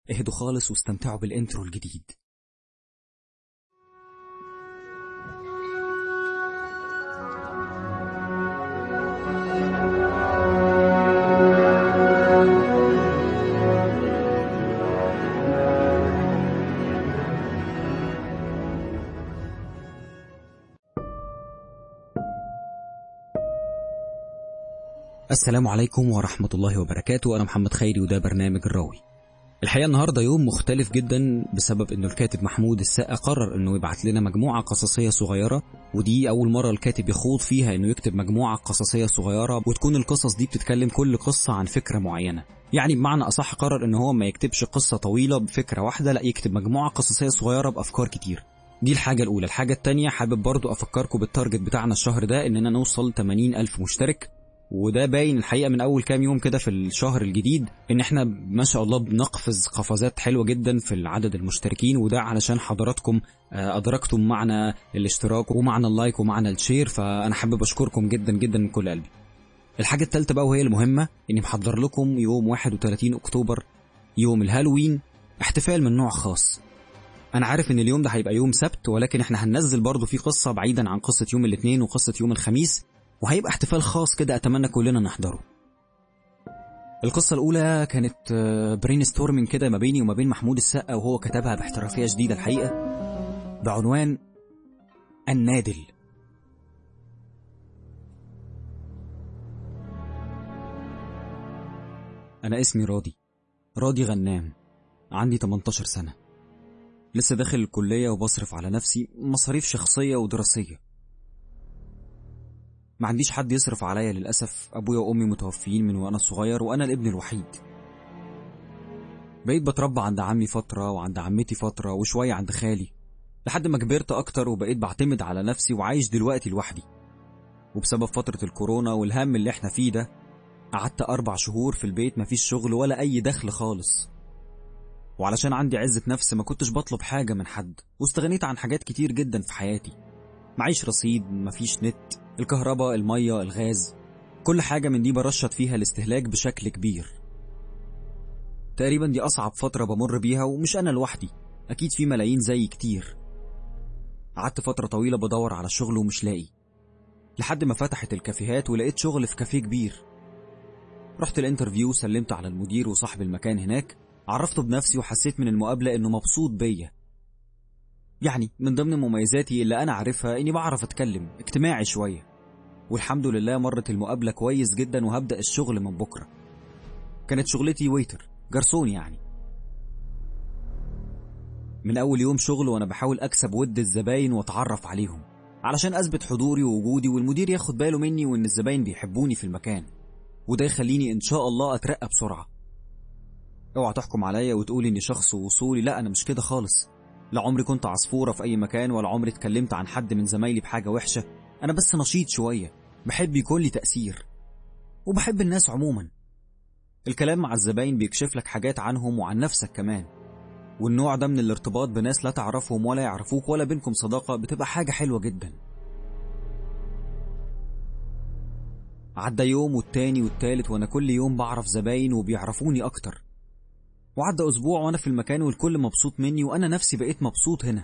اهدوا خالص واستمتعوا بالانترو الجديد السلام عليكم ورحمة الله وبركاته أنا محمد خيري وده برنامج الراوي الحقيقة النهاردة يوم مختلف جدا بسبب أنه الكاتب محمود السقا قرر أنه يبعت لنا مجموعة قصصية صغيرة ودي أول مرة الكاتب يخوض فيها أنه يكتب مجموعة قصصية صغيرة وتكون القصص دي بتتكلم كل قصة عن فكرة معينة يعني بمعنى أصح قرر أنه هو ما يكتبش قصة طويلة بفكرة واحدة لا يكتب مجموعة قصصية صغيرة بأفكار كتير دي الحاجة الأولى الحاجة التانية حابب برضو أفكركم بالتارجت بتاعنا الشهر ده إننا نوصل 80 ألف مشترك وده باين الحقيقه من اول كام يوم كده في الشهر الجديد ان احنا ما شاء الله بنقفز قفزات حلوه جدا في العدد المشتركين وده علشان حضراتكم ادركتم معنى الاشتراك ومعنى اللايك ومعنى الشير فانا حابب اشكركم جدا جدا من كل قلبي الحاجه الثالثه بقى وهي المهمه اني محضر لكم يوم 31 اكتوبر يوم الهالوين احتفال من نوع خاص انا عارف ان اليوم ده هيبقى يوم سبت ولكن احنا هننزل برضه فيه قصه بعيدا عن قصه يوم الاثنين وقصه يوم الخميس وهيبقى احتفال خاص كده اتمنى كلنا نحضره القصة الأولى كانت برين ستورمين كده ما بيني وما بين محمود السقا وهو كتبها باحترافية شديدة الحقيقة بعنوان النادل أنا اسمي راضي راضي غنام عندي 18 سنة لسه داخل الكلية وبصرف على نفسي مصاريف شخصية ودراسية ما عنديش حد يصرف عليا للأسف أبويا وأمي متوفيين من وأنا صغير وأنا الابن الوحيد بقيت بتربى عند عمي فترة وعند عمتي فترة وشوية عند خالي لحد ما كبرت أكتر وبقيت بعتمد على نفسي وعايش دلوقتي لوحدي وبسبب فترة الكورونا والهم اللي احنا فيه ده قعدت أربع شهور في البيت مفيش شغل ولا أي دخل خالص وعلشان عندي عزة نفس ما كنتش بطلب حاجة من حد واستغنيت عن حاجات كتير جدا في حياتي معيش رصيد مفيش نت الكهرباء المية الغاز كل حاجة من دي برشط فيها الاستهلاك بشكل كبير تقريبا دي أصعب فترة بمر بيها ومش أنا لوحدي أكيد في ملايين زي كتير قعدت فترة طويلة بدور على شغل ومش لاقي لحد ما فتحت الكافيهات ولقيت شغل في كافيه كبير رحت الانترفيو سلمت على المدير وصاحب المكان هناك عرفته بنفسي وحسيت من المقابلة إنه مبسوط بيا يعني من ضمن مميزاتي اللي أنا عارفها إني بعرف أتكلم اجتماعي شوية والحمد لله مرت المقابلة كويس جدا وهبدأ الشغل من بكرة كانت شغلتي ويتر جرسون يعني من أول يوم شغل وأنا بحاول أكسب ود الزباين وأتعرف عليهم علشان أثبت حضوري ووجودي والمدير ياخد باله مني وإن الزباين بيحبوني في المكان وده يخليني إن شاء الله أترقى بسرعة اوعى تحكم عليا وتقولي إني شخص وصولي لا أنا مش كده خالص لا عمري كنت عصفورة في أي مكان ولا عمري اتكلمت عن حد من زمايلي بحاجة وحشة أنا بس نشيط شوية بحب يكون لي تأثير وبحب الناس عموما الكلام مع الزباين بيكشف لك حاجات عنهم وعن نفسك كمان والنوع ده من الارتباط بناس لا تعرفهم ولا يعرفوك ولا بينكم صداقة بتبقى حاجة حلوة جدا عدى يوم والتاني والتالت وانا كل يوم بعرف زباين وبيعرفوني اكتر وعدى اسبوع وانا في المكان والكل مبسوط مني وانا نفسي بقيت مبسوط هنا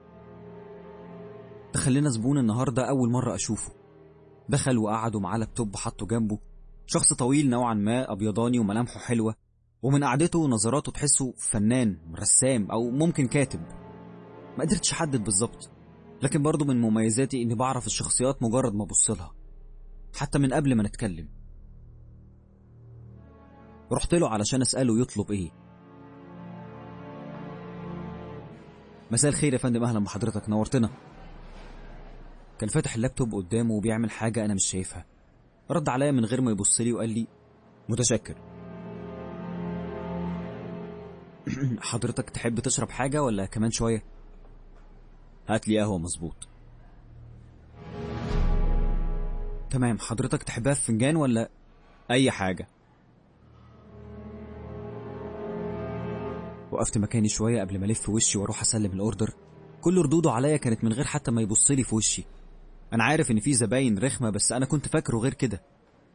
دخل لنا زبون النهارده اول مره اشوفه دخل وقعد ومعاه لابتوب حطه جنبه شخص طويل نوعا ما ابيضاني وملامحه حلوه ومن قعدته ونظراته تحسه فنان رسام او ممكن كاتب ما قدرتش احدد بالظبط لكن برضه من مميزاتي اني بعرف الشخصيات مجرد ما ابص لها حتى من قبل ما نتكلم رحت له علشان اساله يطلب ايه مساء الخير يا فندم اهلا بحضرتك نورتنا كان فاتح اللابتوب قدامه وبيعمل حاجة أنا مش شايفها رد عليا من غير ما يبص لي وقال لي متشكر حضرتك تحب تشرب حاجة ولا كمان شوية هات لي قهوة مظبوط تمام حضرتك تحبها في فنجان ولا أي حاجة وقفت مكاني شوية قبل ما ألف وشي وأروح أسلم الأوردر كل ردوده عليا كانت من غير حتى ما يبص لي في وشي أنا عارف إن في زباين رخمة بس أنا كنت فاكره غير كده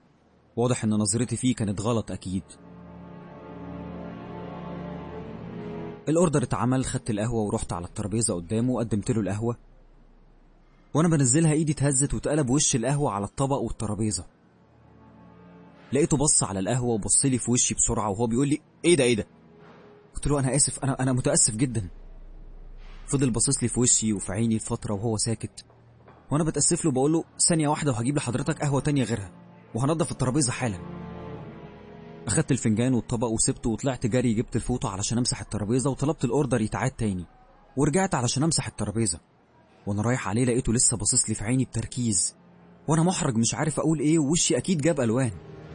واضح إن نظرتي فيه كانت غلط أكيد الاوردر اتعمل خدت القهوه ورحت على الترابيزه قدامه وقدمت له القهوه وانا بنزلها ايدي اتهزت واتقلب وش القهوه على الطبق والترابيزه لقيته بص على القهوه وبص لي في وشي بسرعه وهو بيقول لي ايه ده ايه ده قلت له انا اسف انا انا متاسف جدا فضل باصص لي في وشي وفي عيني لفتره وهو ساكت وانا بتاسف له بقول له ثانيه واحده وهجيب لحضرتك قهوه تانية غيرها وهنضف الترابيزه حالا اخدت الفنجان والطبق وسبته وطلعت جري جبت الفوطه علشان امسح الترابيزه وطلبت الاوردر يتعاد تاني ورجعت علشان امسح الترابيزه وانا رايح عليه لقيته لسه باصص لي في عيني بتركيز وانا محرج مش عارف اقول ايه ووشي اكيد جاب الوان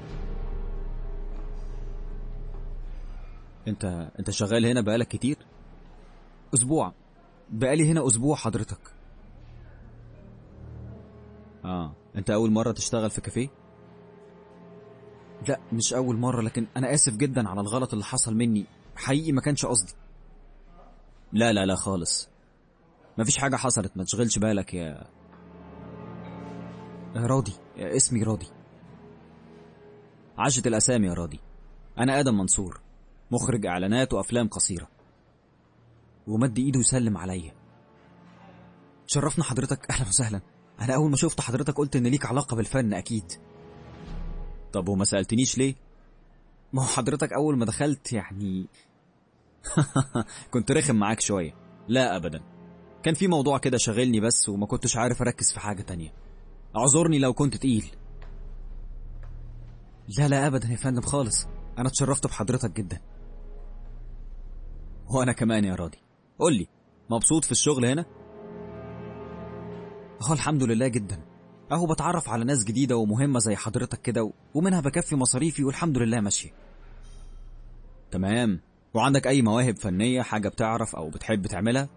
انت انت شغال هنا بقالك كتير اسبوع بقالي هنا اسبوع حضرتك اه انت اول مره تشتغل في كافيه لا مش اول مره لكن انا اسف جدا على الغلط اللي حصل مني حقيقي ما كانش قصدي لا لا لا خالص مفيش حاجه حصلت ما تشغلش بالك يا راضي يا اسمي راضي عاشت الاسامي يا راضي انا ادم منصور مخرج اعلانات وافلام قصيره ومد ايده يسلم عليا شرفنا حضرتك اهلا وسهلا انا اول ما شفت حضرتك قلت ان ليك علاقه بالفن اكيد طب وما سالتنيش ليه ما هو حضرتك اول ما دخلت يعني كنت رخم معاك شويه لا ابدا كان في موضوع كده شاغلني بس وما كنتش عارف اركز في حاجه تانية اعذرني لو كنت تقيل لا لا ابدا يا فندم خالص انا اتشرفت بحضرتك جدا وانا كمان يا راضي قول لي مبسوط في الشغل هنا اه الحمد لله جدا اهو بتعرف على ناس جديدة ومهمة زي حضرتك كده و- ومنها بكفي مصاريفي والحمد لله ماشية تمام وعندك اي مواهب فنية حاجة بتعرف او بتحب تعملها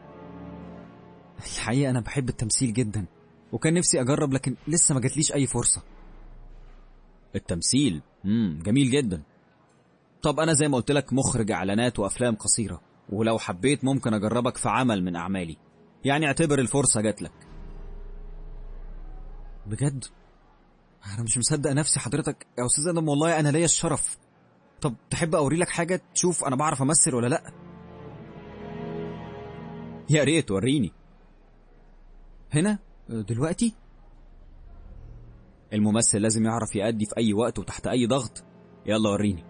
الحقيقة انا بحب التمثيل جدا وكان نفسي اجرب لكن لسه ما جاتليش اي فرصة التمثيل امم جميل جدا طب انا زي ما قلت لك مخرج اعلانات وافلام قصيره ولو حبيت ممكن اجربك في عمل من اعمالي يعني اعتبر الفرصه جات لك بجد انا مش مصدق نفسي حضرتك يا استاذ ادم والله انا ليا الشرف طب تحب اوري لك حاجه تشوف انا بعرف امثل ولا لا يا ريت وريني هنا دلوقتي الممثل لازم يعرف يأدي في أي وقت وتحت أي ضغط يلا وريني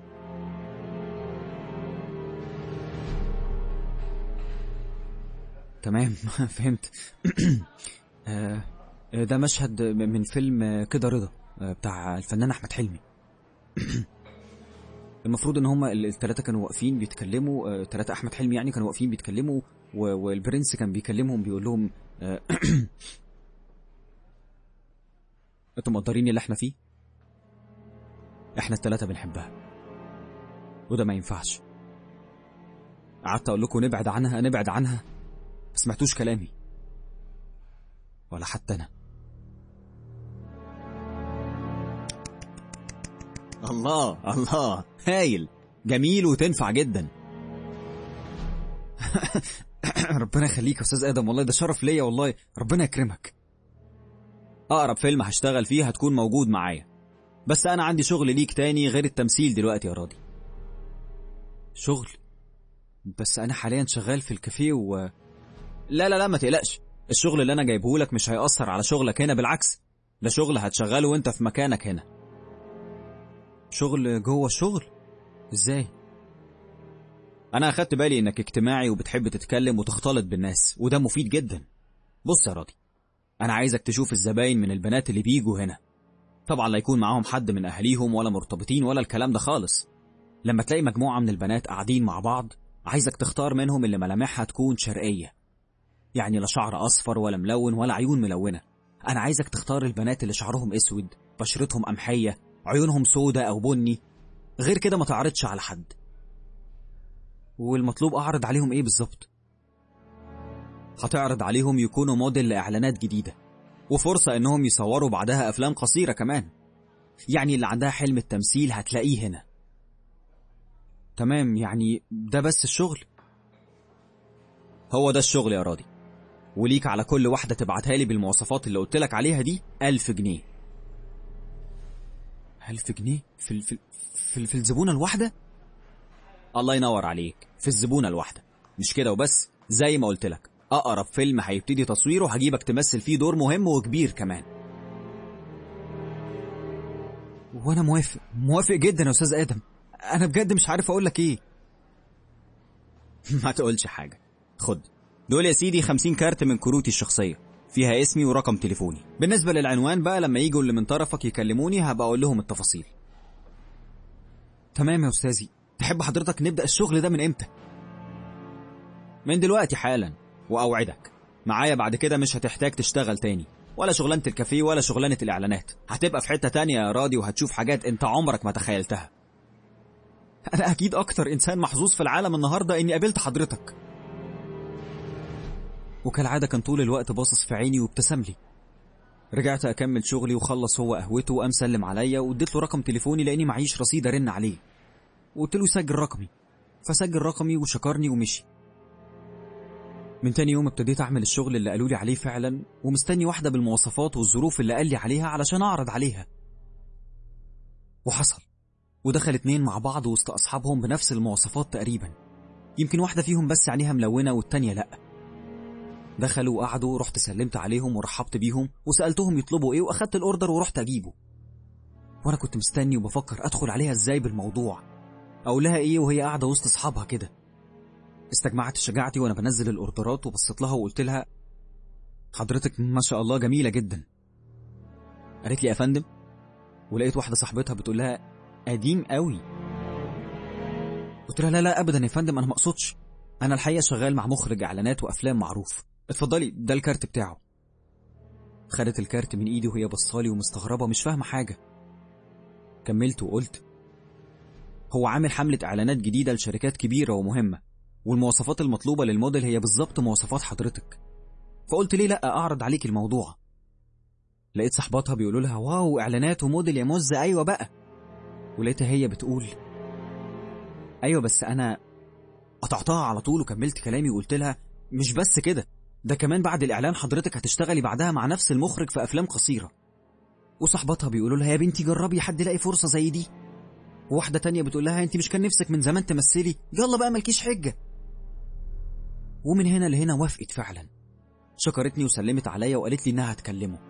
تمام فهمت آه، ده مشهد من فيلم كده رضا آه، بتاع الفنان أحمد حلمي المفروض ان هما الثلاثه كانوا واقفين بيتكلموا ثلاثه احمد حلمي يعني كانوا واقفين بيتكلموا و- والبرنس كان بيكلمهم بيقول لهم آه، انتوا مقدرين اللي احنا فيه احنا التلاتة بنحبها وده ما ينفعش قعدت اقول لكم نبعد عنها نبعد عنها ما سمعتوش كلامي ولا حتى انا الله الله هايل جميل وتنفع جدا ربنا يخليك يا استاذ ادم والله ده شرف ليا والله ربنا يكرمك اقرب فيلم هشتغل فيه هتكون موجود معايا بس انا عندي شغل ليك تاني غير التمثيل دلوقتي يا راضي شغل بس انا حاليا شغال في الكافيه و لا لا لا ما تقلقش الشغل اللي انا جايبه لك مش هيأثر على شغلك هنا بالعكس ده شغل هتشغله وانت في مكانك هنا شغل جوه الشغل ازاي انا اخدت بالي انك اجتماعي وبتحب تتكلم وتختلط بالناس وده مفيد جدا بص يا راضي انا عايزك تشوف الزباين من البنات اللي بيجوا هنا طبعا لا يكون معاهم حد من اهاليهم ولا مرتبطين ولا الكلام ده خالص لما تلاقي مجموعه من البنات قاعدين مع بعض عايزك تختار منهم اللي ملامحها تكون شرقيه يعني لا شعر اصفر ولا ملون ولا عيون ملونه انا عايزك تختار البنات اللي شعرهم اسود بشرتهم قمحيه عيونهم سودة او بني غير كده ما تعرضش على حد والمطلوب اعرض عليهم ايه بالظبط هتعرض عليهم يكونوا موديل لاعلانات جديده وفرصه انهم يصوروا بعدها افلام قصيره كمان يعني اللي عندها حلم التمثيل هتلاقيه هنا تمام يعني ده بس الشغل هو ده الشغل يا راضي وليك على كل واحدة تبعتها لي بالمواصفات اللي قلت لك عليها دي ألف جنيه ألف جنيه في ال في ال في, ال في الزبونة الواحدة؟ الله ينور عليك في الزبونة الواحدة مش كده وبس زي ما قلت لك أقرب فيلم هيبتدي تصويره هجيبك تمثل فيه دور مهم وكبير كمان وانا موافق موافق جدا يا استاذ ادم انا بجد مش عارف اقول لك ايه ما تقولش حاجه خد دول يا سيدي 50 كارت من كروتي الشخصيه فيها اسمي ورقم تليفوني بالنسبه للعنوان بقى لما يجوا اللي من طرفك يكلموني هبقى اقول لهم التفاصيل تمام يا استاذي تحب حضرتك نبدا الشغل ده من امتى من دلوقتي حالا واوعدك معايا بعد كده مش هتحتاج تشتغل تاني ولا شغلانه الكافيه ولا شغلانه الاعلانات هتبقى في حته تانية يا راضي وهتشوف حاجات انت عمرك ما تخيلتها انا اكيد اكتر انسان محظوظ في العالم النهارده اني قابلت حضرتك وكالعاده كان طول الوقت باصص في عيني وابتسم لي رجعت اكمل شغلي وخلص هو قهوته وقام سلم عليا واديت له رقم تليفوني لاني معيش رصيد ارن عليه وقلت له سجل رقمي فسجل رقمي وشكرني ومشي من تاني يوم ابتديت اعمل الشغل اللي قالوا لي عليه فعلا ومستني واحده بالمواصفات والظروف اللي قال لي عليها علشان اعرض عليها وحصل ودخل اتنين مع بعض وسط اصحابهم بنفس المواصفات تقريبا يمكن واحده فيهم بس عينيها ملونه والتانيه لا دخلوا وقعدوا رحت سلمت عليهم ورحبت بيهم وسالتهم يطلبوا ايه واخدت الاوردر ورحت اجيبه وانا كنت مستني وبفكر ادخل عليها ازاي بالموضوع اقول لها ايه وهي قاعده وسط اصحابها كده استجمعت شجاعتي وانا بنزل الاوردرات وبصيت لها وقلت لها حضرتك ما شاء الله جميله جدا قالت لي يا فندم ولقيت واحده صاحبتها بتقول لها قديم قوي قلت لها لا لا ابدا يا فندم انا ما اقصدش انا الحقيقه شغال مع مخرج اعلانات وافلام معروف اتفضلي ده الكارت بتاعه خدت الكارت من ايدي وهي بصالي ومستغربه مش فاهمه حاجه كملت وقلت هو عامل حمله اعلانات جديده لشركات كبيره ومهمه والمواصفات المطلوبه للموديل هي بالظبط مواصفات حضرتك فقلت ليه لا اعرض عليك الموضوع لقيت صحباتها بيقولوا لها واو اعلانات وموديل يا مز ايوه بقى ولقيتها هي بتقول ايوه بس انا قطعتها على طول وكملت كلامي وقلت لها مش بس كده ده كمان بعد الاعلان حضرتك هتشتغلي بعدها مع نفس المخرج في افلام قصيره وصحباتها بيقولوا لها يا بنتي جربي حد يلاقي فرصه زي دي وواحده تانية بتقول لها انت مش كان نفسك من زمان تمثلي يلا بقى مالكيش حجه ومن هنا لهنا وافقت فعلا شكرتني وسلمت عليا وقالت لي انها هتكلمه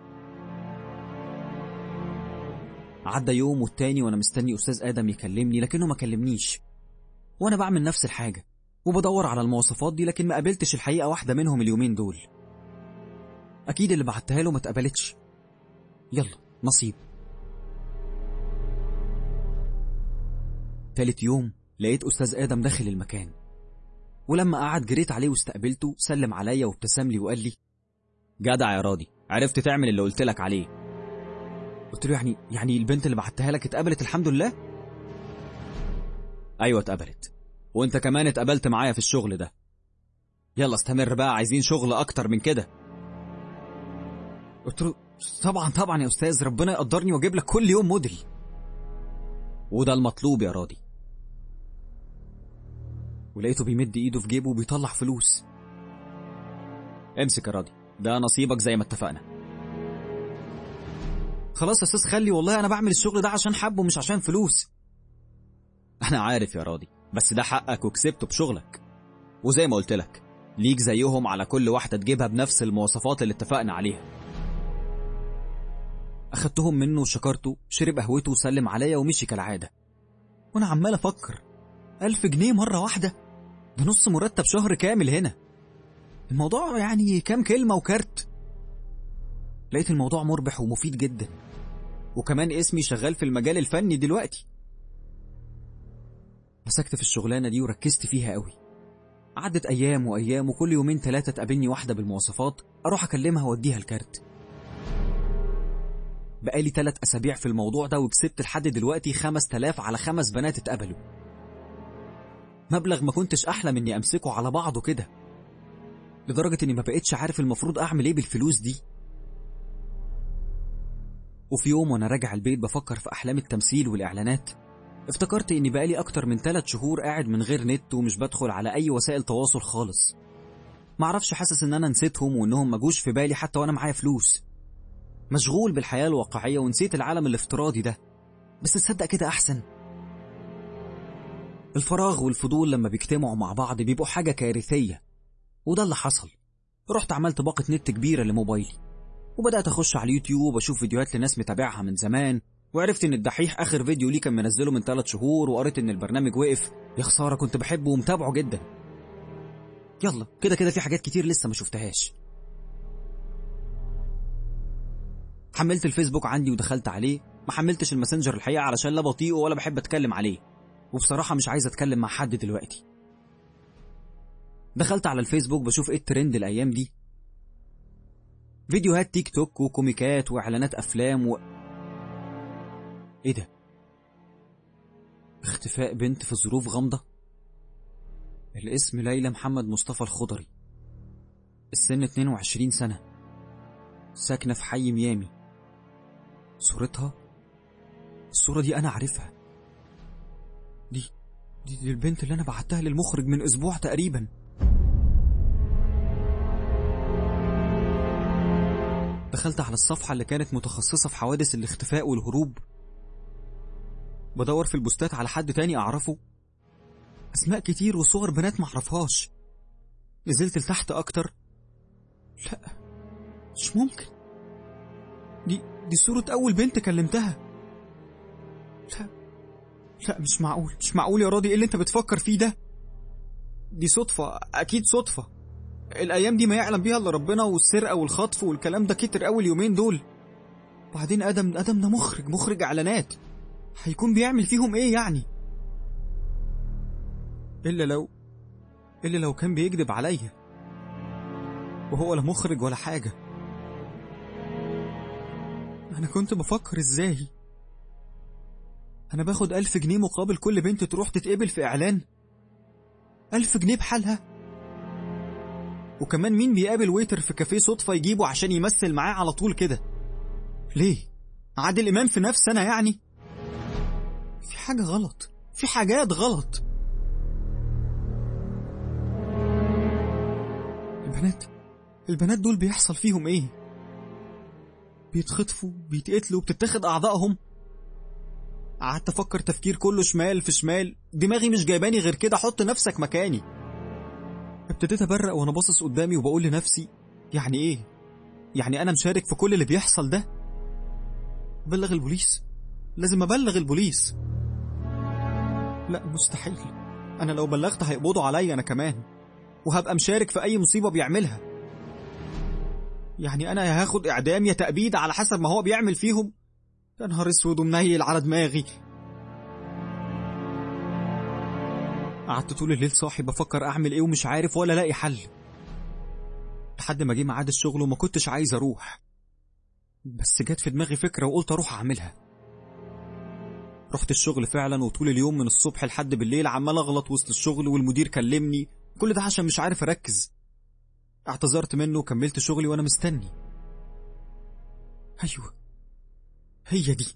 عدى يوم والتاني وانا مستني استاذ ادم يكلمني لكنه ما كلمنيش وانا بعمل نفس الحاجه وبدور على المواصفات دي لكن ما قابلتش الحقيقه واحده منهم اليومين دول اكيد اللي بعتها له ما اتقبلتش يلا نصيب تالت يوم لقيت استاذ ادم داخل المكان ولما قعد جريت عليه واستقبلته سلم عليا وابتسم لي وقال لي جدع يا راضي عرفت تعمل اللي قلت لك عليه قلت له يعني يعني البنت اللي بعتها لك اتقبلت الحمد لله ايوه اتقبلت وانت كمان اتقبلت معايا في الشغل ده يلا استمر بقى عايزين شغل اكتر من كده قلت له طبعا طبعا يا استاذ ربنا يقدرني واجيب لك كل يوم موديل وده المطلوب يا راضي ولقيته بيمد ايده في جيبه وبيطلع فلوس امسك يا راضي ده نصيبك زي ما اتفقنا خلاص يا استاذ خلي والله انا بعمل الشغل ده عشان حبه مش عشان فلوس انا عارف يا راضي بس ده حقك وكسبته بشغلك وزي ما قلت لك ليك زيهم على كل واحده تجيبها بنفس المواصفات اللي اتفقنا عليها اخدتهم منه وشكرته شرب قهوته وسلم عليا ومشي كالعاده وانا عمال افكر ألف جنيه مرة واحدة ده نص مرتب شهر كامل هنا الموضوع يعني كام كلمة وكارت لقيت الموضوع مربح ومفيد جدا وكمان اسمي شغال في المجال الفني دلوقتي مسكت في الشغلانة دي وركزت فيها قوي عدت أيام وأيام وكل يومين ثلاثة تقابلني واحدة بالمواصفات أروح أكلمها وأديها الكارت بقالي ثلاث أسابيع في الموضوع ده وكسبت لحد دلوقتي خمس تلاف على خمس بنات اتقبلوا مبلغ ما كنتش أحلم إني أمسكه على بعضه كده لدرجة إني ما بقتش عارف المفروض أعمل إيه بالفلوس دي وفي يوم وأنا راجع البيت بفكر في أحلام التمثيل والإعلانات افتكرت إني بقالي أكتر من ثلاث شهور قاعد من غير نت ومش بدخل على أي وسائل تواصل خالص معرفش حاسس إن أنا نسيتهم وإنهم مجوش في بالي حتى وأنا معايا فلوس مشغول بالحياة الواقعية ونسيت العالم الافتراضي ده بس تصدق كده أحسن الفراغ والفضول لما بيجتمعوا مع بعض بيبقوا حاجة كارثية وده اللي حصل رحت عملت باقة نت كبيرة لموبايلي وبدأت أخش على اليوتيوب أشوف فيديوهات لناس متابعها من زمان وعرفت إن الدحيح آخر فيديو ليه كان منزله من ثلاث شهور وقريت إن البرنامج وقف يا خسارة كنت بحبه ومتابعه جدا يلا كده كده في حاجات كتير لسه ما شفتهاش حملت الفيسبوك عندي ودخلت عليه ما حملتش الماسنجر الحقيقة علشان لا بطيئه ولا بحب أتكلم عليه وبصراحة مش عايز أتكلم مع حد دلوقتي دخلت على الفيسبوك بشوف ايه الترند الأيام دي فيديوهات تيك توك وكوميكات وإعلانات أفلام و... ايه ده؟ اختفاء بنت في ظروف غامضة الاسم ليلى محمد مصطفى الخضري السن 22 سنة ساكنة في حي ميامي صورتها الصورة دي أنا عارفها دي دي, دي البنت اللي أنا بعتها للمخرج من أسبوع تقريبا دخلت على الصفحة اللي كانت متخصصة في حوادث الاختفاء والهروب بدور في البوستات على حد تاني أعرفه أسماء كتير وصور بنات معرفهاش نزلت لتحت أكتر لا مش ممكن دي دي صورة أول بنت كلمتها لا لا مش معقول مش معقول يا راضي ايه اللي انت بتفكر فيه ده دي صدفة أكيد صدفة الأيام دي ما يعلم بيها إلا ربنا والسرقة والخطف والكلام ده كتر أول يومين دول وبعدين آدم آدم ده مخرج مخرج إعلانات هيكون بيعمل فيهم إيه يعني إلا لو إلا لو كان بيكذب عليا وهو لا مخرج ولا حاجة أنا كنت بفكر إزاي أنا باخد ألف جنيه مقابل كل بنت تروح تتقبل في إعلان ألف جنيه بحالها وكمان مين بيقابل ويتر في كافيه صدفة يجيبه عشان يمثل معاه على طول كده ليه عادل إمام في نفس أنا يعني في حاجة غلط في حاجات غلط البنات البنات دول بيحصل فيهم ايه بيتخطفوا بيتقتلوا بتتاخد اعضائهم قعدت افكر تفكير كله شمال في شمال دماغي مش جايباني غير كده حط نفسك مكاني ابتديت ابرق وانا باصص قدامي وبقول لنفسي يعني ايه يعني انا مشارك في كل اللي بيحصل ده بلغ البوليس لازم ابلغ البوليس لا مستحيل انا لو بلغت هيقبضوا عليا انا كمان وهبقى مشارك في اي مصيبه بيعملها يعني انا يا هاخد اعدام يا تأبيد على حسب ما هو بيعمل فيهم يا نهار اسود ومنيل على دماغي قعدت طول الليل صاحي بفكر اعمل ايه ومش عارف ولا الاقي حل لحد ما جه ميعاد الشغل وما كنتش عايز اروح بس جت في دماغي فكره وقلت اروح اعملها رحت الشغل فعلا وطول اليوم من الصبح لحد بالليل عمال اغلط وسط الشغل والمدير كلمني كل ده عشان مش عارف اركز اعتذرت منه وكملت شغلي وانا مستني ايوه هي دي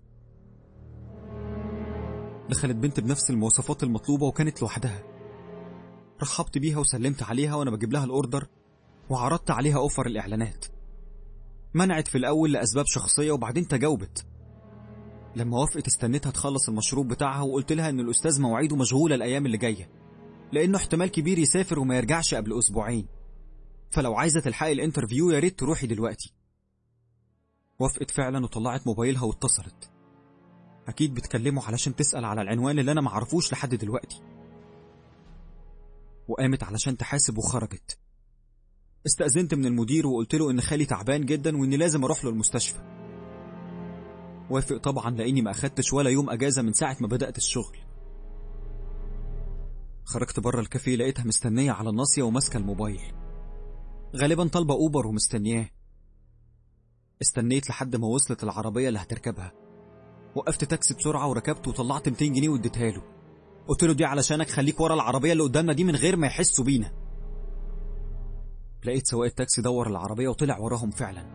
دخلت بنت بنفس المواصفات المطلوبة وكانت لوحدها رحبت بيها وسلمت عليها وانا بجيب لها الاوردر وعرضت عليها اوفر الاعلانات منعت في الاول لاسباب شخصية وبعدين تجاوبت لما وافقت استنيتها تخلص المشروب بتاعها وقلت لها ان الاستاذ مواعيده مشغولة الايام اللي جاية لانه احتمال كبير يسافر وما يرجعش قبل اسبوعين فلو عايزة تلحقي الانترفيو يا ريت تروحي دلوقتي وافقت فعلا وطلعت موبايلها واتصلت أكيد بتكلمه علشان تسأل على العنوان اللي أنا معرفوش لحد دلوقتي وقامت علشان تحاسب وخرجت استأذنت من المدير وقلت له إن خالي تعبان جدا وإني لازم أروح له المستشفى وافق طبعا لأني ما أخدتش ولا يوم أجازة من ساعة ما بدأت الشغل خرجت بره الكافيه لقيتها مستنية على الناصية وماسكة الموبايل غالبا طالبة أوبر ومستنياه استنيت لحد ما وصلت العربية اللي هتركبها وقفت تاكسي بسرعة وركبت وطلعت 200 جنيه واديتها له قلت له دي علشانك خليك ورا العربية اللي قدامنا دي من غير ما يحسوا بينا لقيت سواق التاكسي دور العربية وطلع وراهم فعلا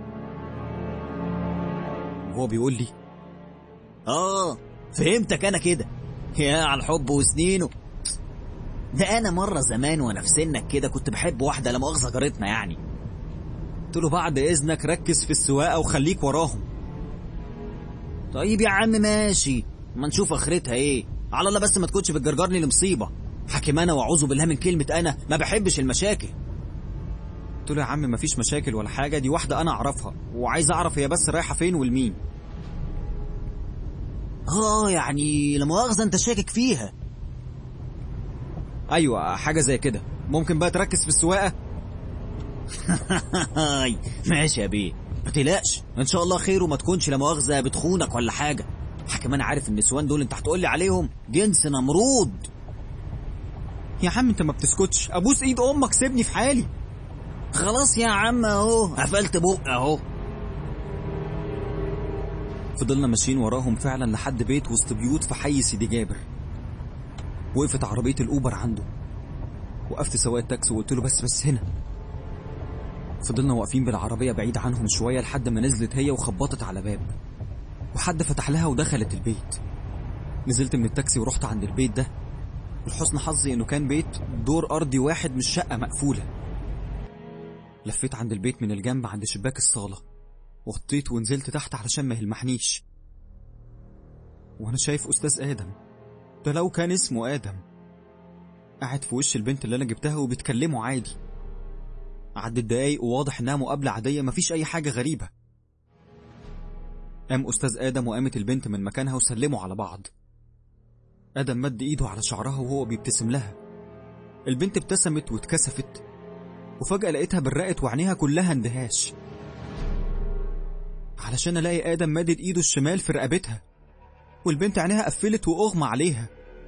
وهو بيقول لي اه فهمتك انا كده يا على الحب وسنينه ده انا مرة زمان وانا في سنك كده كنت بحب واحدة لا مؤاخذة جارتنا يعني قلت له بعد إذنك ركز في السواقة وخليك وراهم طيب يا عم ماشي ما نشوف اخرتها ايه على الله بس ما تكونش بتجرجرني لمصيبه حاكم انا واعوذ بالله من كلمه انا ما بحبش المشاكل قلت له يا عم مفيش مشاكل ولا حاجه دي واحده انا اعرفها وعايز اعرف هي بس رايحه فين ولمين اه يعني لا مؤاخذه انت شاكك فيها ايوه حاجه زي كده ممكن بقى تركز في السواقه هاي ماشي يا بيه ما تقلقش ان شاء الله خير وما تكونش لا مؤاخذه بتخونك ولا حاجه حكم انا عارف النسوان دول انت هتقول لي عليهم جنس نمرود يا عم انت ما بتسكتش ابوس ايد امك سيبني في حالي خلاص يا عم اهو قفلت بق اهو فضلنا ماشيين وراهم فعلا لحد بيت وسط بيوت في حي سيدي جابر وقفت عربيه الاوبر عنده وقفت سواق التاكسي وقلت له بس بس هنا فضلنا واقفين بالعربيه بعيد عنهم شويه لحد ما نزلت هي وخبطت على باب وحد فتح لها ودخلت البيت نزلت من التاكسي ورحت عند البيت ده لحسن حظي انه كان بيت دور ارضي واحد مش شقه مقفوله لفيت عند البيت من الجنب عند شباك الصاله وطيت ونزلت تحت علشان ما يلمحنيش وانا شايف استاذ ادم ده لو كان اسمه ادم قاعد في وش البنت اللي انا جبتها وبيتكلموا عادي عدت دقايق وواضح انها مقابله عاديه مفيش اي حاجه غريبه قام استاذ ادم وقامت البنت من مكانها وسلموا على بعض ادم مد ايده على شعرها وهو بيبتسم لها البنت ابتسمت واتكسفت وفجاه لقيتها برقت وعينيها كلها اندهاش علشان الاقي ادم مادد ايده الشمال في رقبتها والبنت عينيها قفلت واغمى عليها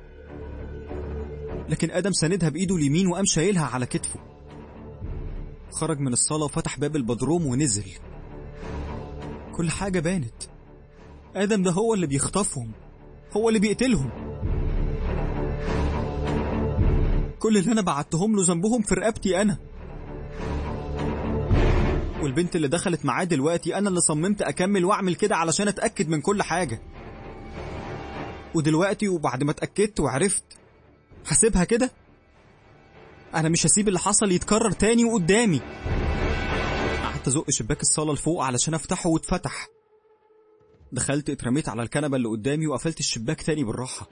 لكن ادم ساندها بايده اليمين وقام شايلها على كتفه خرج من الصاله وفتح باب البدروم ونزل كل حاجه بانت ادم ده هو اللي بيخطفهم هو اللي بيقتلهم كل اللي انا بعتهم له ذنبهم في رقبتي انا والبنت اللي دخلت معاه دلوقتي انا اللي صممت اكمل واعمل كده علشان اتاكد من كل حاجه ودلوقتي وبعد ما اتاكدت وعرفت هسيبها كده انا مش هسيب اللي حصل يتكرر تاني وقدامي قعدت ازق شباك الصاله لفوق علشان افتحه واتفتح دخلت اترميت على الكنبه اللي قدامي وقفلت الشباك تاني بالراحه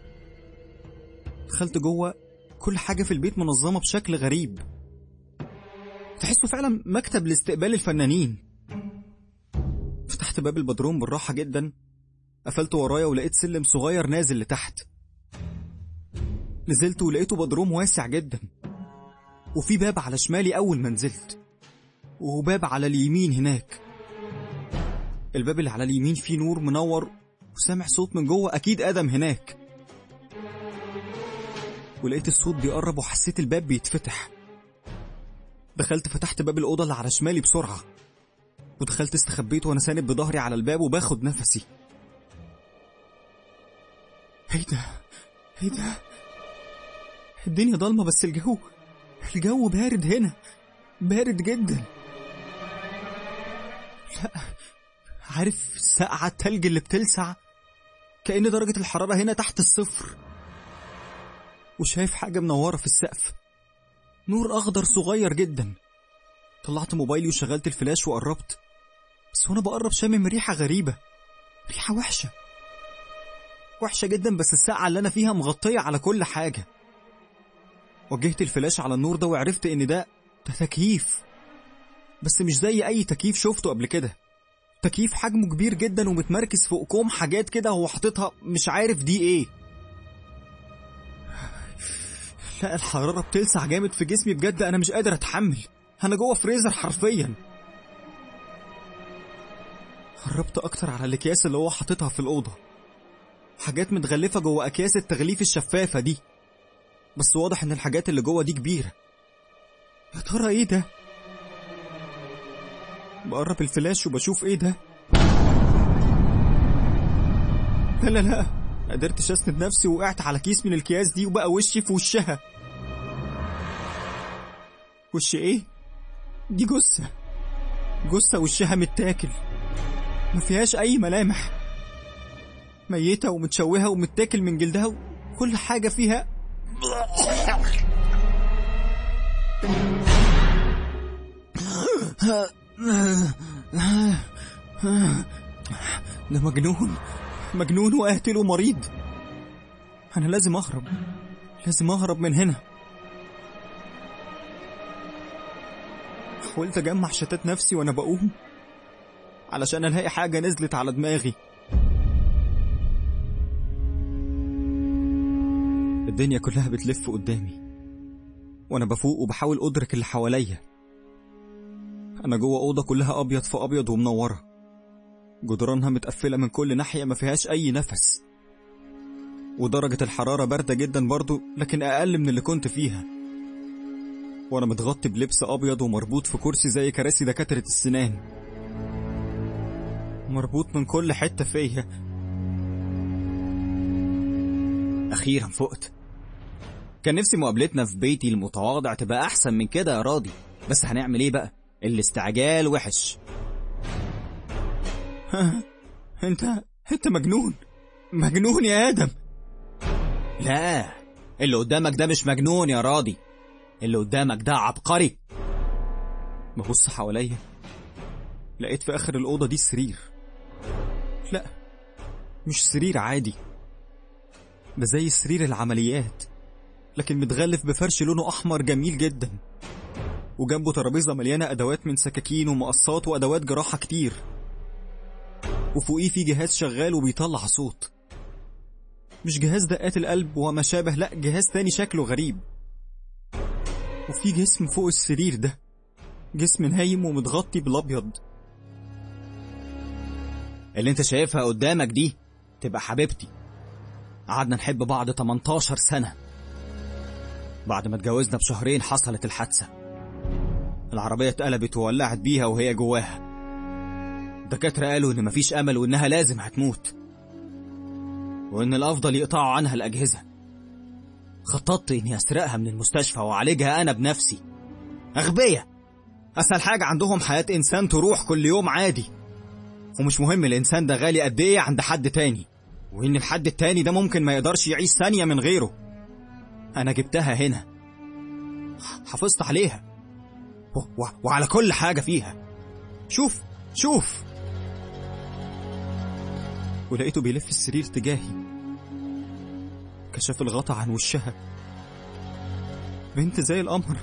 دخلت جوه كل حاجه في البيت منظمه بشكل غريب تحسه فعلا مكتب لاستقبال الفنانين فتحت باب البدروم بالراحه جدا قفلت ورايا ولقيت سلم صغير نازل لتحت نزلت ولقيته بدروم واسع جدا وفي باب على شمالي أول ما نزلت وباب على اليمين هناك الباب اللي على اليمين فيه نور منور وسامع صوت من جوه أكيد آدم هناك ولقيت الصوت بيقرب وحسيت الباب بيتفتح دخلت فتحت باب الأوضة اللي على شمالي بسرعة ودخلت استخبيت وأنا ساند بظهري على الباب وباخد نفسي ايه ده ايه ده الدنيا ضلمة بس الجو الجو بارد هنا بارد جدا لا عارف السقعة التلج اللي بتلسع كأن درجة الحرارة هنا تحت الصفر وشايف حاجة منورة في السقف نور أخضر صغير جدا طلعت موبايلي وشغلت الفلاش وقربت بس وانا بقرب شامم ريحة غريبة ريحة وحشة وحشة جدا بس الساعة اللي أنا فيها مغطية على كل حاجة وجهت الفلاش على النور ده وعرفت إن ده ده تكييف بس مش زي أي تكييف شفته قبل كده تكييف حجمه كبير جدا ومتمركز فوق كوم حاجات كده هو حاططها مش عارف دي ايه لا الحرارة بتلسع جامد في جسمي بجد أنا مش قادر أتحمل أنا جوه فريزر حرفيا قربت أكتر على الأكياس اللي هو حاططها في الأوضة حاجات متغلفة جوه أكياس التغليف الشفافة دي بس واضح إن الحاجات اللي جوه دي كبيرة يا ترى إيه ده؟ بقرب الفلاش وبشوف إيه ده؟ لا لا لا قدرتش أسند نفسي وقعت على كيس من الأكياس دي وبقى وشي في وشها وش إيه؟ دي جثة جثة وشها متاكل ما فيهاش أي ملامح ميتة ومتشوهة ومتاكل من جلدها وكل حاجة فيها ده مجنون مجنون وقاتل ومريض أنا لازم أهرب لازم أهرب من هنا حاولت أجمع شتات نفسي وأنا بقوم علشان ألاقي حاجة نزلت على دماغي الدنيا كلها بتلف قدامي وأنا بفوق وبحاول أدرك اللي حواليا أنا جوه أوضة كلها أبيض في أبيض ومنورة جدرانها متقفلة من كل ناحية ما فيهاش أي نفس ودرجة الحرارة باردة جدا برضو لكن أقل من اللي كنت فيها وأنا متغطي بلبس أبيض ومربوط في كرسي زي كراسي دكاترة السنان مربوط من كل حتة فيا أخيرا فقت كان نفسي مقابلتنا في بيتي المتواضع تبقى أحسن من كده يا راضي بس هنعمل إيه بقى الاستعجال وحش أنت أنت مجنون مجنون يا آدم لا اللي قدامك ده مش مجنون يا راضي اللي قدامك ده عبقري ببص حواليا لقيت في آخر الأوضة دي سرير لا مش سرير عادي ده زي سرير العمليات لكن متغلف بفرش لونه أحمر جميل جدا وجنبه ترابيزة مليانة أدوات من سكاكين ومقصات وأدوات جراحة كتير وفوقيه في جهاز شغال وبيطلع صوت مش جهاز دقات القلب وما شابه لا جهاز تاني شكله غريب وفي جسم فوق السرير ده جسم نايم ومتغطي بالابيض اللي انت شايفها قدامك دي تبقى حبيبتي قعدنا نحب بعض 18 سنة بعد ما اتجوزنا بشهرين حصلت الحادثة العربية اتقلبت وولعت بيها وهي جواها الدكاترة قالوا إن مفيش أمل وإنها لازم هتموت وإن الأفضل يقطعوا عنها الأجهزة خططت إني أسرقها من المستشفى وأعالجها أنا بنفسي أغبية أسهل حاجة عندهم حياة إنسان تروح كل يوم عادي ومش مهم الإنسان ده غالي قد إيه عند حد تاني وإن الحد التاني ده ممكن ما يقدرش يعيش ثانية من غيره أنا جبتها هنا حافظت عليها و... و... وعلى كل حاجة فيها شوف شوف ولقيته بيلف السرير تجاهي كشف الغطا عن وشها بنت زي القمر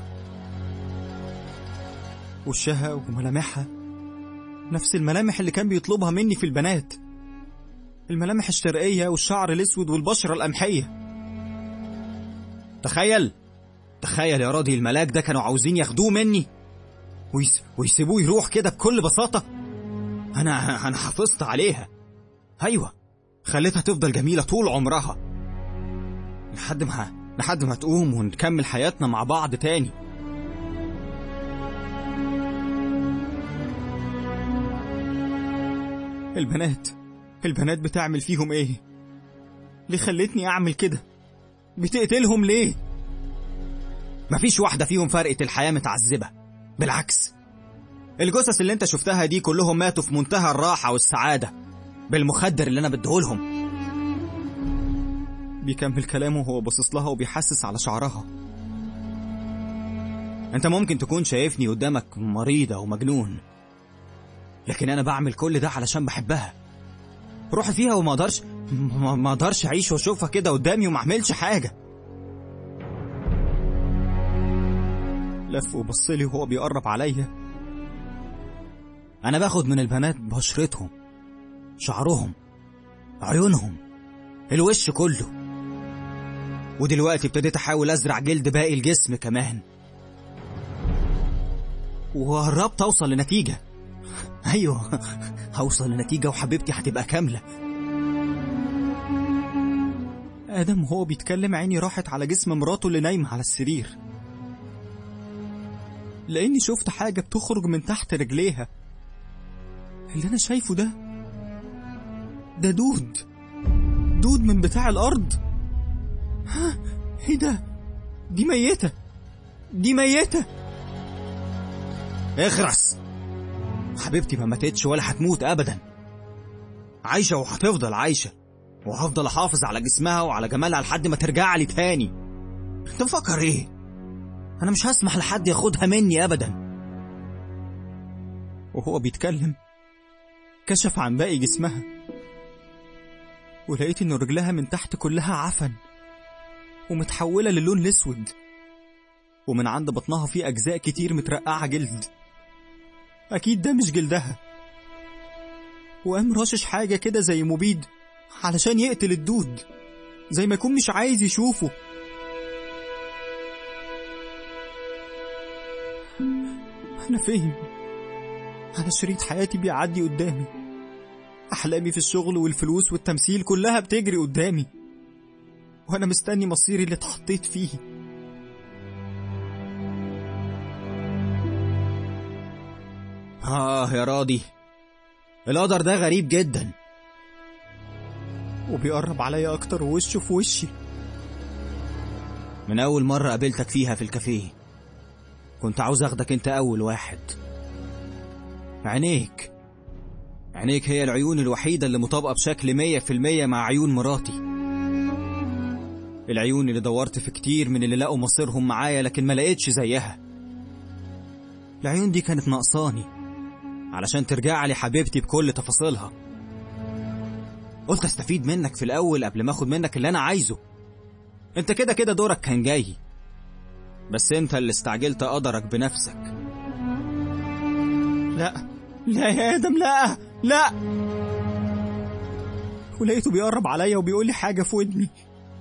وشها وملامحها نفس الملامح اللي كان بيطلبها مني في البنات الملامح الشرقية والشعر الأسود والبشرة القمحية تخيل تخيل يا راضي الملاك ده كانوا عاوزين ياخدوه مني ويس... ويسيبوه يروح كده بكل بساطة أنا أنا حافظت عليها أيوة خليتها تفضل جميلة طول عمرها لحد ما لحد ما تقوم ونكمل حياتنا مع بعض تاني البنات البنات بتعمل فيهم ايه ليه خلتني اعمل كده بتقتلهم ليه مفيش واحدة فيهم فرقت الحياة متعذبة بالعكس الجثث اللي انت شفتها دي كلهم ماتوا في منتهى الراحة والسعادة بالمخدر اللي انا بديهولهم بيكمل كلامه وهو باصص لها وبيحسس على شعرها انت ممكن تكون شايفني قدامك مريضة ومجنون لكن انا بعمل كل ده علشان بحبها روحي فيها وما اقدرش ما ما اقدرش اعيش واشوفها كده قدامي وما اعملش حاجة لف وبص لي وهو بيقرب عليا انا باخد من البنات بشرتهم شعرهم عيونهم الوش كله ودلوقتي ابتديت احاول ازرع جلد باقي الجسم كمان وقربت اوصل لنتيجة ايوه هوصل لنتيجة وحبيبتي هتبقى كاملة ادم وهو بيتكلم عيني راحت على جسم مراته اللي نايمة على السرير لاني شفت حاجة بتخرج من تحت رجليها اللي انا شايفه ده ده دود دود من بتاع الارض ها ايه ده دي ميتة دي ميتة اخرس حبيبتي ما ماتتش ولا هتموت ابدا عايشة وهتفضل عايشة وهفضل احافظ على جسمها وعلى جمالها لحد ما ترجع لي تاني انت مفكر ايه انا مش هسمح لحد ياخدها مني ابدا وهو بيتكلم كشف عن باقي جسمها ولقيت ان رجلها من تحت كلها عفن ومتحولة للون الأسود ومن عند بطنها في أجزاء كتير مترقعة جلد أكيد ده مش جلدها وقام راشش حاجة كده زي مبيد علشان يقتل الدود زي ما يكون مش عايز يشوفه أنا فين؟ أنا شريط حياتي بيعدي قدامي أحلامي في الشغل والفلوس والتمثيل كلها بتجري قدامي وأنا مستني مصيري اللي اتحطيت فيه آه يا راضي القدر ده غريب جدا وبيقرب عليا أكتر ووشه في وشي من أول مرة قابلتك فيها في الكافيه كنت عاوز أخدك أنت أول واحد عينيك عينيك هي العيون الوحيدة اللي مطابقة بشكل مية في المية مع عيون مراتي العيون اللي دورت في كتير من اللي لقوا مصيرهم معايا لكن ما لقيتش زيها العيون دي كانت ناقصاني علشان ترجع لي حبيبتي بكل تفاصيلها قلت استفيد منك في الأول قبل ما اخد منك اللي أنا عايزه انت كده كده دورك كان جاي بس انت اللي استعجلت قدرك بنفسك لا لا يا آدم لا لا ولقيته بيقرب عليا وبيقول لي حاجة في ودني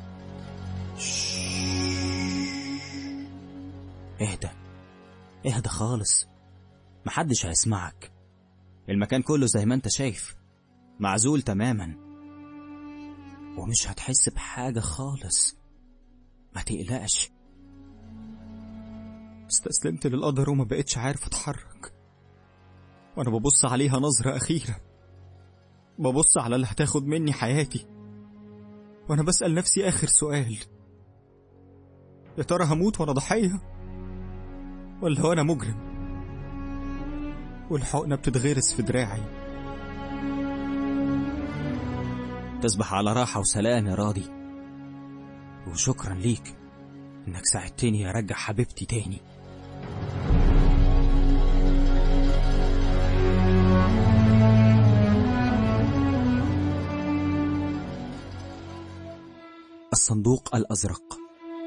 اهدى اهدى خالص محدش هيسمعك المكان كله زي ما انت شايف معزول تماما ومش هتحس بحاجة خالص ما تقلقش استسلمت للقدر وما بقتش عارف اتحرك وانا ببص عليها نظرة أخيرة ببص على اللي هتاخد مني حياتي وانا بسأل نفسي آخر سؤال يا ترى هموت وانا ضحية ولا وانا مجرم والحقنة بتتغرس في دراعي تصبح على راحة وسلام يا راضي وشكرا ليك انك ساعدتني ارجع حبيبتي تاني الصندوق الأزرق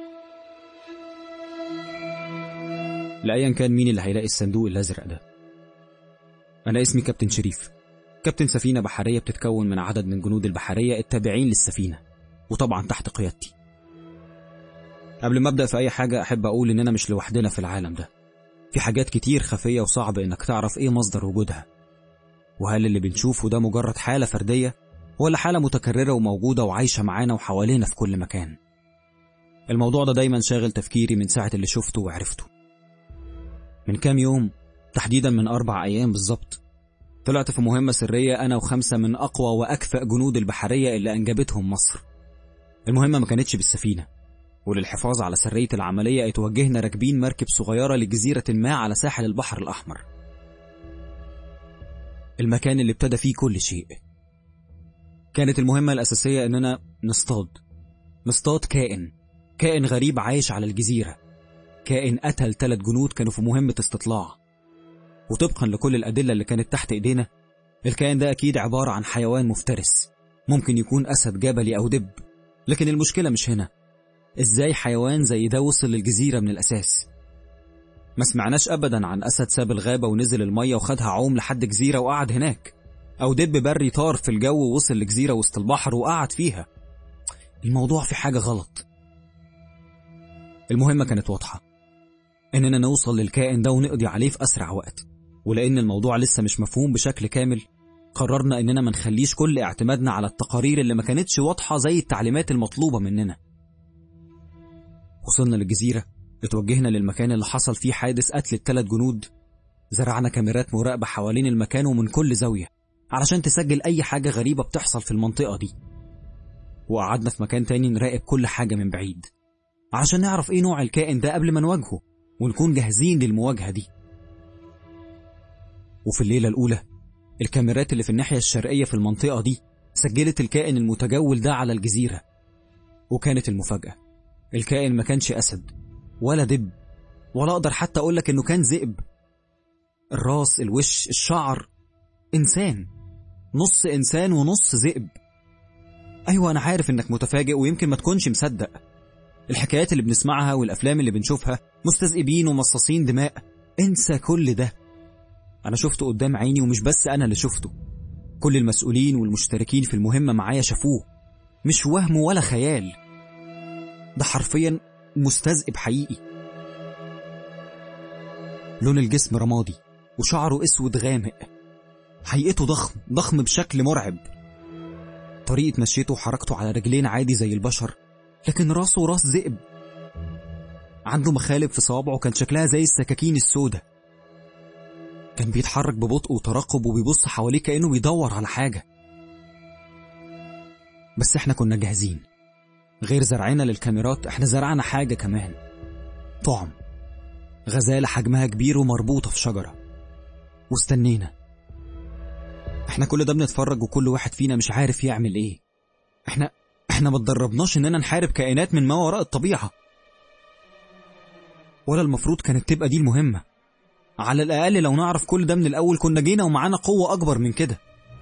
لأيا كان مين اللي هيلاقي الصندوق الأزرق ده أنا اسمي كابتن شريف كابتن سفينة بحرية بتتكون من عدد من جنود البحرية التابعين للسفينة وطبعا تحت قيادتي قبل ما أبدأ في أي حاجة أحب أقول إننا مش لوحدنا في العالم ده في حاجات كتير خفية وصعب إنك تعرف إيه مصدر وجودها وهل اللي بنشوفه ده مجرد حالة فردية ولا حالة متكررة وموجودة وعايشة معانا وحوالينا في كل مكان الموضوع ده دايما شاغل تفكيري من ساعة اللي شفته وعرفته من كام يوم تحديدا من أربع أيام بالظبط طلعت في مهمة سرية أنا وخمسة من أقوى وأكفأ جنود البحرية اللي أنجبتهم مصر المهمة ما كانتش بالسفينة وللحفاظ على سرية العملية اتوجهنا راكبين مركب صغيرة لجزيرة ما على ساحل البحر الأحمر المكان اللي ابتدى فيه كل شيء كانت المهمة الأساسية إننا نصطاد نصطاد كائن كائن غريب عايش على الجزيرة كائن قتل ثلاث جنود كانوا في مهمة استطلاع وطبقا لكل الأدلة اللي كانت تحت إيدينا الكائن ده أكيد عبارة عن حيوان مفترس ممكن يكون أسد جبلي أو دب لكن المشكلة مش هنا إزاي حيوان زي ده وصل للجزيرة من الأساس ما سمعناش أبدا عن أسد ساب الغابة ونزل المية وخدها عوم لحد جزيرة وقعد هناك أو دب بري طار في الجو ووصل لجزيرة وسط البحر وقعد فيها الموضوع في حاجة غلط المهمة كانت واضحة إننا نوصل للكائن ده ونقضي عليه في أسرع وقت ولأن الموضوع لسه مش مفهوم بشكل كامل قررنا إننا ما نخليش كل اعتمادنا على التقارير اللي ما كانتش واضحة زي التعليمات المطلوبة مننا وصلنا للجزيرة اتوجهنا للمكان اللي حصل فيه حادث قتل الثلاث جنود زرعنا كاميرات مراقبة حوالين المكان ومن كل زاوية علشان تسجل أي حاجة غريبة بتحصل في المنطقة دي وقعدنا في مكان تاني نراقب كل حاجة من بعيد علشان نعرف ايه نوع الكائن ده قبل ما نواجهه ونكون جاهزين للمواجهة دي وفي الليلة الأولى الكاميرات اللي في الناحية الشرقية في المنطقة دي سجلت الكائن المتجول ده على الجزيرة وكانت المفاجأة الكائن ما كانش أسد ولا دب ولا أقدر حتى أقولك إنه كان ذئب الراس الوش الشعر إنسان نص إنسان ونص ذئب أيوة أنا عارف إنك متفاجئ ويمكن ما تكونش مصدق الحكايات اللي بنسمعها والأفلام اللي بنشوفها مستذئبين ومصاصين دماء انسى كل ده أنا شفته قدام عيني ومش بس أنا اللي شفته كل المسؤولين والمشتركين في المهمة معايا شافوه مش وهم ولا خيال ده حرفيا مستذئب حقيقي لون الجسم رمادي وشعره اسود غامق هيئته ضخم ضخم بشكل مرعب طريقة مشيته وحركته على رجلين عادي زي البشر لكن راسه راس ذئب عنده مخالب في صوابعه كان شكلها زي السكاكين السوداء كان بيتحرك ببطء وترقب وبيبص حواليه كأنه بيدور على حاجة بس احنا كنا جاهزين غير زرعنا للكاميرات احنا زرعنا حاجة كمان طعم غزالة حجمها كبير ومربوطة في شجرة واستنينا احنا كل ده بنتفرج وكل واحد فينا مش عارف يعمل ايه احنا احنا ما اتدربناش اننا نحارب كائنات من ما وراء الطبيعة ولا المفروض كانت تبقى دي المهمة على الأقل لو نعرف كل ده من الأول كنا جينا ومعانا قوة أكبر من كده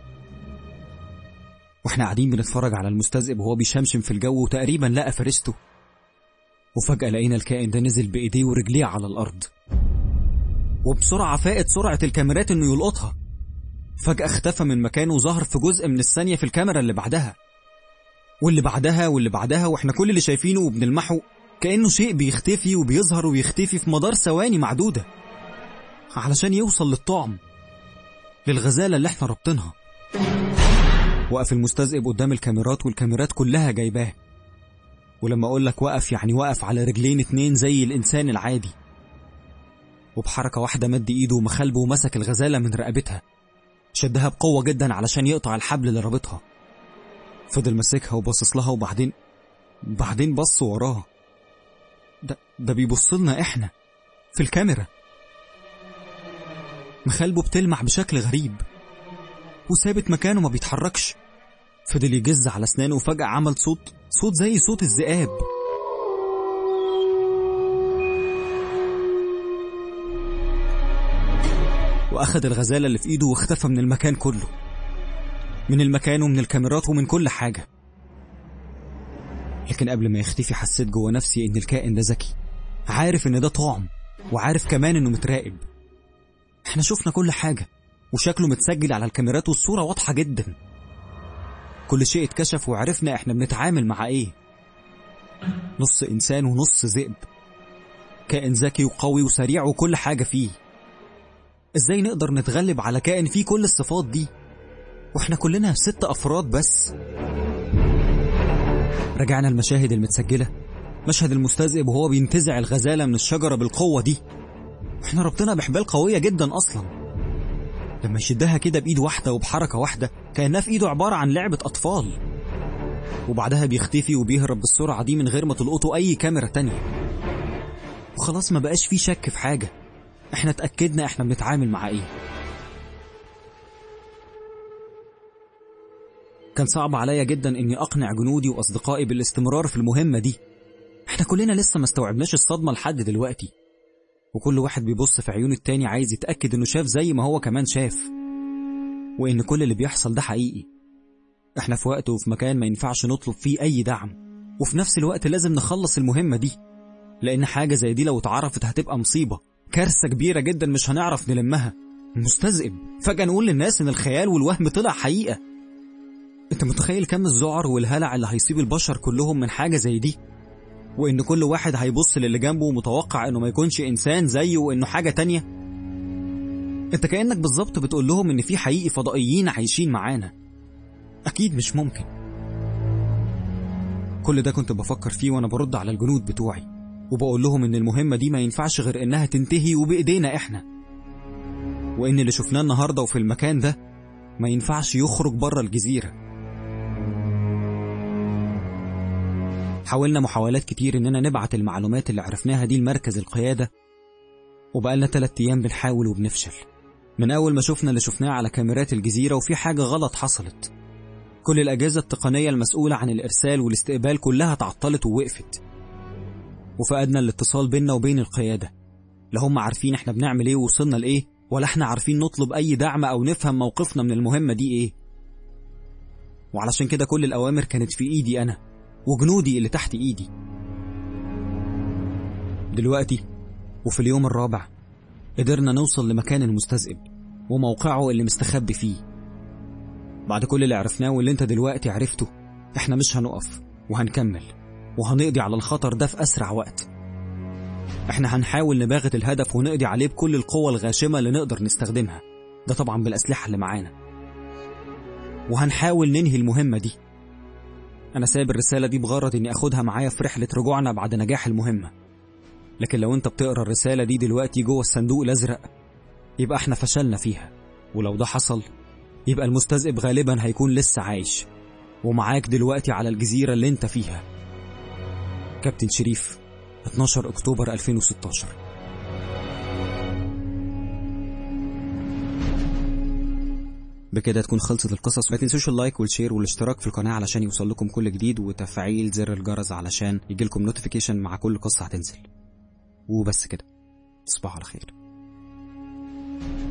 واحنا قاعدين بنتفرج على المستذئب وهو بيشمشم في الجو وتقريبا لقى فريسته وفجأة لقينا الكائن ده نزل بإيديه ورجليه على الأرض وبسرعة فاقت سرعة الكاميرات إنه يلقطها فجأة اختفى من مكانه وظهر في جزء من الثانية في الكاميرا اللي بعدها واللي بعدها واللي بعدها واحنا كل اللي شايفينه وبنلمحه كأنه شيء بيختفي وبيظهر ويختفي في مدار ثواني معدودة علشان يوصل للطعم للغزالة اللي احنا رابطينها وقف المستذئب قدام الكاميرات والكاميرات كلها جايباه ولما اقول لك وقف يعني وقف على رجلين اتنين زي الانسان العادي وبحركة واحدة مد ايده ومخالبه ومسك الغزالة من رقبتها شدها بقوة جدا علشان يقطع الحبل اللي رابطها فضل ماسكها وباصص لها وبعدين بعدين بص وراه ده ده بيبص لنا احنا في الكاميرا مخالبه بتلمع بشكل غريب وثابت مكانه ما بيتحركش فضل يجز على اسنانه وفجأة عمل صوت صوت زي صوت الذئاب وأخد الغزالة اللي في إيده واختفى من المكان كله من المكان ومن الكاميرات ومن كل حاجة لكن قبل ما يختفي حسيت جوه نفسي إن الكائن ده ذكي عارف إن ده طعم وعارف كمان إنه متراقب احنا شفنا كل حاجة وشكله متسجل على الكاميرات والصورة واضحة جدا كل شيء اتكشف وعرفنا احنا بنتعامل مع ايه نص انسان ونص ذئب كائن ذكي وقوي وسريع وكل حاجة فيه ازاي نقدر نتغلب على كائن فيه كل الصفات دي واحنا كلنا ست افراد بس رجعنا المشاهد المتسجلة مشهد المستذئب وهو بينتزع الغزالة من الشجرة بالقوة دي احنا ربطنا بحبال قوية جدا اصلا لما يشدها كده بايد واحدة وبحركة واحدة كأنها في ايده عبارة عن لعبة اطفال وبعدها بيختفي وبيهرب بالسرعة دي من غير ما تلقطه اي كاميرا تانية وخلاص ما بقاش فيه شك في حاجة احنا اتأكدنا احنا بنتعامل مع ايه كان صعب عليا جدا اني اقنع جنودي واصدقائي بالاستمرار في المهمة دي احنا كلنا لسه ما استوعبناش الصدمة لحد دلوقتي وكل واحد بيبص في عيون التاني عايز يتأكد انه شاف زي ما هو كمان شاف وان كل اللي بيحصل ده حقيقي احنا في وقت وفي مكان ما ينفعش نطلب فيه اي دعم وفي نفس الوقت لازم نخلص المهمة دي لان حاجة زي دي لو اتعرفت هتبقى مصيبة كارثة كبيرة جدا مش هنعرف نلمها مستذئب فجأة نقول للناس ان الخيال والوهم طلع حقيقة انت متخيل كم الذعر والهلع اللي هيصيب البشر كلهم من حاجة زي دي وإن كل واحد هيبص للي جنبه متوقع إنه ما يكونش إنسان زيه وإنه حاجة تانية أنت كأنك بالظبط بتقول لهم إن في حقيقي فضائيين عايشين معانا أكيد مش ممكن كل ده كنت بفكر فيه وأنا برد على الجنود بتوعي وبقول لهم إن المهمة دي ما ينفعش غير إنها تنتهي وبإيدينا إحنا وإن اللي شفناه النهاردة وفي المكان ده ما ينفعش يخرج بره الجزيره حاولنا محاولات كتير إننا نبعت المعلومات اللي عرفناها دي لمركز القيادة وبقالنا تلات أيام بنحاول وبنفشل من أول ما شفنا اللي شفناه على كاميرات الجزيرة وفي حاجة غلط حصلت كل الأجهزة التقنية المسؤولة عن الإرسال والاستقبال كلها تعطلت ووقفت وفقدنا الاتصال بيننا وبين القيادة لا هم عارفين احنا بنعمل ايه ووصلنا لإيه ولا احنا عارفين نطلب أي دعم أو نفهم موقفنا من المهمة دي ايه وعلشان كده كل الأوامر كانت في إيدي أنا وجنودي اللي تحت ايدي دلوقتي وفي اليوم الرابع قدرنا نوصل لمكان المستذئب وموقعه اللي مستخبي فيه بعد كل اللي عرفناه واللي انت دلوقتي عرفته احنا مش هنقف وهنكمل وهنقضي على الخطر ده في أسرع وقت احنا هنحاول نباغت الهدف ونقضي عليه بكل القوة الغاشمة اللي نقدر نستخدمها ده طبعا بالأسلحة اللي معانا وهنحاول ننهي المهمة دي أنا سايب الرسالة دي بغرض إني أخدها معايا في رحلة رجوعنا بعد نجاح المهمة لكن لو أنت بتقرا الرسالة دي دلوقتي جوه الصندوق الأزرق يبقى احنا فشلنا فيها ولو ده حصل يبقى المستذئب غالبا هيكون لسه عايش ومعاك دلوقتي على الجزيرة اللي انت فيها كابتن شريف 12 أكتوبر 2016 بكده تكون خلصت القصص ما تنسوش اللايك والشير والاشتراك في القناة علشان يوصل لكم كل جديد وتفعيل زر الجرس علشان يجيلكم نوتيفيكيشن مع كل قصة هتنزل وبس كده تصبحوا على خير